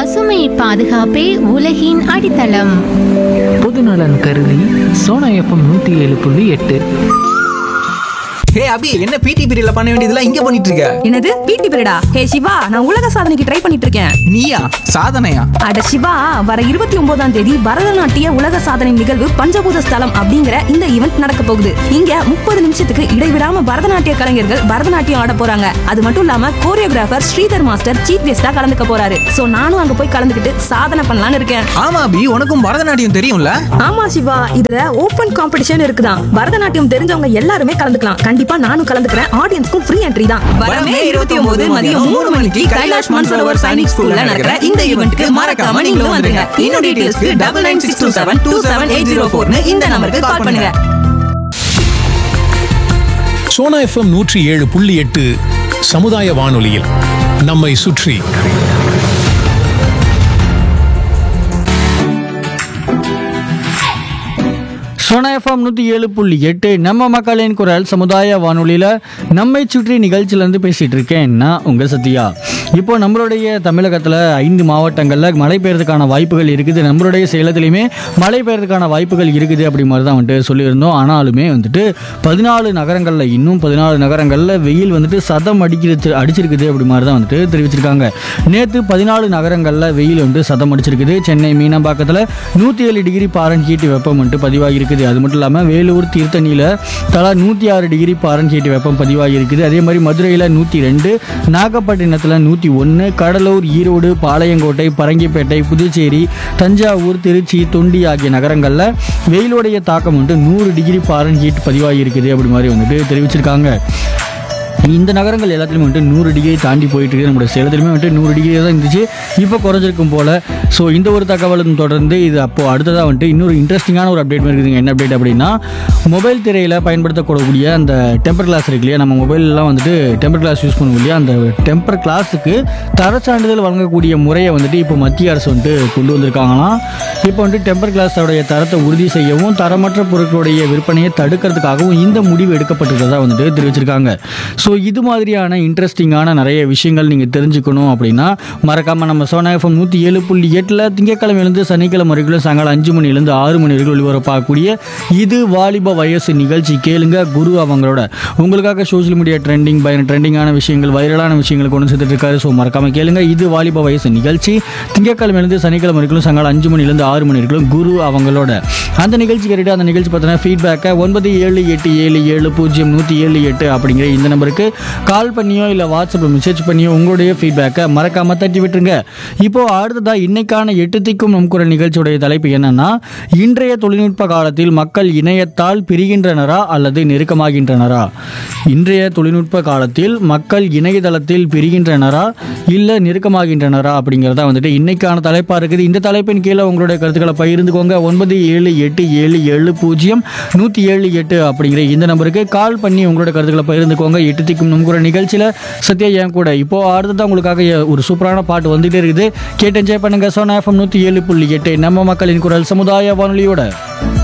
பசுமை பாதுகாப்பே உலகின் அடித்தளம் பொதுநலன் கருதி சோனா எஃப்எம் நூற்றி ஏழு புள்ளி எட்டு ஹே அபி என்ன பிடி பீரியட்ல பண்ண வேண்டியதெல்லாம் இங்க பண்ணிட்டு இருக்க என்னது பிடி பீரியடா ஹே சிவா நான் உலக சாதனைக்கு ட்ரை பண்ணிட்டு இருக்கேன் நீயா சாதனையா அட சிவா வர இருபத்தி ஒன்பதாம் தேதி பரதநாட்டிய உலக சாதனை நிகழ்வு பஞ்சபூத ஸ்தலம் அப்படிங்கிற இந்த ஈவெண்ட் நடக்க போகுது இங்க முப்பது நிமிஷத்துக்கு இடைவிடாம பரதநாட்டிய கலைஞர்கள் பரதநாட்டியம் ஆட போறாங்க அது மட்டும் இல்லாம கோரியோகிராஃபர் ஸ்ரீதர் மாஸ்டர் சீஃப் கெஸ்டா கலந்துக்க போறாரு சோ நானும் அங்க போய் கலந்துக்கிட்டு சாதனை பண்ணலாம்னு இருக்கேன் ஆமா அபி உனக்கும் பரதநாட்டியம் தெரியும்ல ஆமா சிவா இதுல ஓபன் காம்படிஷன் இருக்குதான் பரதநாட்டியம் தெரிஞ்சவங்க எல்லாருமே கலந்துக்கலாம் கண்டிப்பா நானும் கலந்துக்கிறேன் ஆடியன்ஸ்க்கும் ஃப்ரீ என்ட்ரி தான் வரமே இருபத்தி ஒன்பது மதியம் மூணு மணிக்கு கைலாஷ் மன்சரோவர் சைனிக் ஸ்கூல்ல நடக்கிற இந்த ஈவெண்ட்க்கு மறக்காம நீங்களும் வந்துருங்க இன்னும் டீடைல்ஸ்க்கு double nine six two seven two seven eight zero ஃபோர்னு இந்த நம்பருக்கு கால் பண்ணுங்க சோனா எஃப்எம் நூற்றி ஏழு புள்ளி எட்டு சமுதாய வானொலியில் நம்மை சுற்றி சோனா எஃப்எம் நூற்றி ஏழு புள்ளி எட்டு நம்ம மக்களின் குரல் சமுதாய வானொலியில் நம்மை சுற்றி நிகழ்ச்சியிலேருந்து பேசிகிட்டு இருக்கேன் நான் உங்கள் சத்யா இப்போ நம்மளுடைய தமிழகத்தில் ஐந்து மாவட்டங்களில் மழை பெய்யறதுக்கான வாய்ப்புகள் இருக்குது நம்மளுடைய சேலத்துலேயுமே மழை பெய்யறதுக்கான வாய்ப்புகள் இருக்குது அப்படி மாதிரி தான் வந்துட்டு சொல்லியிருந்தோம் ஆனாலுமே வந்துட்டு பதினாலு நகரங்களில் இன்னும் பதினாலு நகரங்களில் வெயில் வந்துட்டு சதம் அடிக்கிறது அடிச்சிருக்குது அப்படி மாதிரி தான் வந்துட்டு தெரிவிச்சிருக்காங்க நேற்று பதினாலு நகரங்களில் வெயில் வந்து சதம் அடிச்சிருக்குது சென்னை மீனம்பாக்கத்தில் நூற்றி ஏழு டிகிரி பாரன் ஹீட் வெப்பம் வந்துட்டு பதிவாகி இருக்குது அது மட்டும் இல்லாமல் வேலூர் தீர்த்தணியில் தலா நூற்றி ஆறு டிகிரி பாரன் ஹீட் வெப்பம் பதிவாகி இருக்குது அதே மாதிரி மதுரையில் நூற்றி ரெண்டு நாகப்பட்டினத்தில் நூற்றி ஒன்று கடலூர் ஈரோடு பாளையங்கோட்டை பரங்கிப்பேட்டை புதுச்சேரி தஞ்சாவூர் திருச்சி தொண்டி ஆகிய நகரங்களில் வெயிலுடைய தாக்கம் வந்துட்டு நூறு டிகிரி பாரன் ஹீட் பதிவாகி இருக்குது அப்படி மாதிரி வந்துட்டு தெரிவிச்சிருக்காங்க இந்த நகரங்கள் எல்லாத்துலேயுமே வந்துட்டு நூறு டிகிரி தாண்டி போயிட்டு இருக்குது நம்மளுடைய சேலத்துலையுமே வந்துட்டு நூறு டிகிரி தான் இருந்துச்சு இப்போ குறைஞ்சிருக்கும் போல் ஸோ இந்த ஒரு தகவலும் தொடர்ந்து இது அப்போது அடுத்ததாக வந்துட்டு இன்னொரு இன்ட்ரெஸ்டிங்கான ஒரு அப்டேட் இருக்குதுங்க என்ன அப்டேட் அப்படின்னா மொபைல் திரையில் பயன்படுத்தக்கூடிய அந்த டெம்பர் கிளாஸ் இருக்கு இல்லையா நம்ம மொபைல்லாம் வந்துட்டு டெம்பர் கிளாஸ் யூஸ் பண்ணுவோம் இல்லையா அந்த டெம்பர் கிளாஸுக்கு தர சான்றிதழ் வழங்கக்கூடிய முறையை வந்துட்டு இப்போ மத்திய அரசு வந்துட்டு கொண்டு வந்திருக்காங்களாம் இப்போ வந்துட்டு டெம்பர் கிளாஸோடைய தரத்தை உறுதி செய்யவும் தரமற்ற பொருட்களுடைய விற்பனையை தடுக்கிறதுக்காகவும் இந்த முடிவு எடுக்கப்பட்டிருக்கிறதா வந்துட்டு தெரிவிச்சிருக்காங்க ஸோ இது மாதிரியான இன்ட்ரெஸ்டிங்கான நிறைய விஷயங்கள் நீங்கள் தெரிஞ்சுக்கணும் அப்படின்னா மறக்காமல் நம்ம சோனா எஃப்எம் நூற்றி ஏழு புள்ளி எட்டில் திங்கக்கிழமையிலேருந்து சனிக்கிழமை வரைக்கும் சாயங்காலம் அஞ்சு மணிலேருந்து ஆறு மணி வரைக்கும் ஒளிபரப்பாகக்கூடிய இது வாலிப வயசு நிகழ்ச்சி கேளுங்க குரு அவங்களோட உங்களுக்காக சோஷியல் மீடியா ட்ரெண்டிங் பயன் ட்ரெண்டிங்கான விஷயங்கள் வைரலான விஷயங்கள் கொண்டு சேர்த்துட்டு இருக்காரு ஸோ மறக்காமல் கேளுங்க இது வாலிப வயசு நிகழ்ச்சி திங்கக்கிழமையிலேருந்து சனிக்கிழமை வரைக்கும் சாயங்காலம் அஞ்சு மணிலேருந்து ஆறு மணி வரைக்கும் குரு அவங்களோட அந்த நிகழ்ச்சி கேட்டுட்டு அந்த நிகழ்ச்சி பார்த்தீங்கன்னா ஃபீட்பேக்கை ஒன்பது ஏழு எட்டு ஏழு ஏழு பூஜ்ஜியம் நூற்றி ஏழு எட்டு அப்படிங்கிற இந்த நம்பருக்கு கால் பண்ணியோ இல்லை வாட்ஸ்அப்பில் மெசேஜ் பண்ணியோ உங்களுடைய ஃபீட்பேக்கை மறக்காமல் தட்டி விட்டுருங்க இப்போ அடுத்ததாக இன்னைக்கான எட்டு திக்கும் நம் குரல் நிகழ்ச்சியுடைய தலைப்பு என்னன்னா இன்றைய தொழில்நுட்ப காலத்தில் மக்கள் இணையத்தால் பிரிகின்றனரா அல்லது நெருக்கமாகின்றனரா இன்றைய தொழில்நுட்ப காலத்தில் மக்கள் இணையதளத்தில் பிரிகின்றனரா இல்லை நெருக்கமாகின்றனரா அப்படிங்கிறதா வந்துட்டு இன்னைக்கான தலைப்பாக இருக்குது இந்த தலைப்பின் கீழே உங்களுடைய கருத்துக்களை பகிர்ந்துக்கோங்க ஒன்பது ஏழு எட்டு ஏழு ஏழு பூஜ்ஜியம் நூற்றி ஏழு எட்டு அப்படிங்கிற இந்த நம்பருக்கு கால் பண்ணி உங்களோட கருத்துக்களை பகிர்ந்துக்கோங்க எட்டு திக்கும் நம்குற நிகழ்ச்சியில் சத்யா என் கூட இப்போ அடுத்ததான் உங்களுக்காக ஒரு சூப்பரான பாட்டு வந்துகிட்டே இருக்குது கேட்டு என்ஜாய் பண்ணுங்க சோனா எஃப்எம் நூற்றி ஏழு புள்ளி எட்டு நம்ம மக்களின் குரல் சமுதாய வானொலியோட